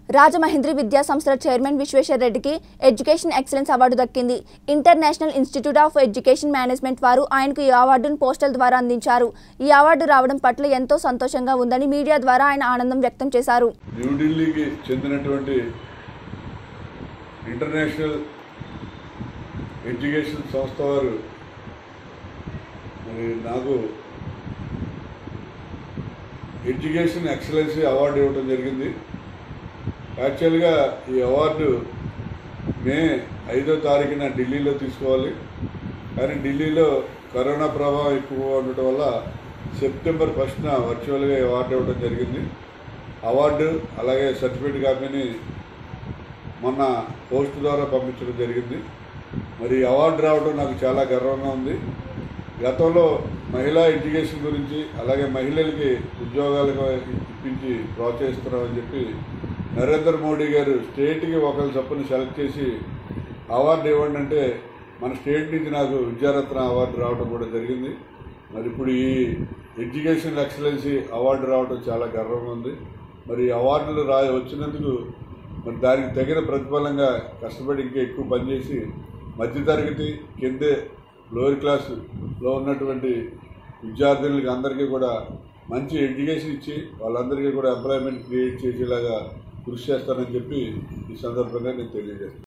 రాజమహేంద్రి విద్యా సంస్థల చైర్మన్ విశ్వేశ్వర్ రెడ్డికి ఎడ్యుకేషన్ ఎక్సలెన్స్ అవార్డు దక్కింది international institute of education management వారు ఆయనకు ఈ అవార్డును పోస్టల్ ద్వారా అందించారు ఈ అవార్డు రావడం పట్ల ఎంతో సంతోషంగా ఉందని మీడియా ద్వారా ఆయన ఆనందం వ్యక్తం చేశారు న్యూఢిల్లీకి చెందినటువంటి ఇంటర్నేషనల్ ఎడ్యుకేషన్ సంస్థ వారు మరి నాకు ఎడ్యుకేషన్ ఎక్సలెన్సీ అవార్డు ఇవ్వడం జరిగింది యాక్చువల్గా ఈ అవార్డు మే ఐదో తారీఖున ఢిల్లీలో తీసుకోవాలి కానీ ఢిల్లీలో కరోనా ప్రభావం ఎక్కువగా ఉండటం వల్ల సెప్టెంబర్ ఫస్ట్న వర్చువల్గా ఈ అవార్డు ఇవ్వడం జరిగింది అవార్డు అలాగే సర్టిఫికేట్ కాపీని మొన్న పోస్ట్ ద్వారా పంపించడం జరిగింది మరి ఈ అవార్డు రావడం నాకు చాలా గర్వంగా ఉంది గతంలో మహిళా ఎడ్యుకేషన్ గురించి అలాగే మహిళలకి ఉద్యోగాలుగా ఇప్పించి ప్రోత్సహిస్తున్నామని చెప్పి నరేంద్ర మోడీ గారు స్టేట్కి ఒకరి చొప్పున సెలెక్ట్ చేసి అవార్డు ఇవ్వండి అంటే మన స్టేట్ నుంచి నాకు విద్యారత్న అవార్డు రావడం కూడా జరిగింది మరి ఇప్పుడు ఈ ఎడ్యుకేషన్ ఎక్సలెన్సీ అవార్డు రావడం చాలా గర్వంగా ఉంది మరి ఈ అవార్డులు రా వచ్చినందుకు మరి దానికి తగిన ప్రతిఫలంగా కష్టపడి ఇంకా ఎక్కువ పనిచేసి మధ్యతరగతి కిందే లోయర్ క్లాస్లో ఉన్నటువంటి విద్యార్థులకి అందరికీ కూడా మంచి ఎడ్యుకేషన్ ఇచ్చి వాళ్ళందరికీ కూడా ఎంప్లాయ్మెంట్ క్రియేట్ చేసేలాగా కృషి చేస్తానని చెప్పి ఈ సందర్భంగా నేను తెలియజేస్తాను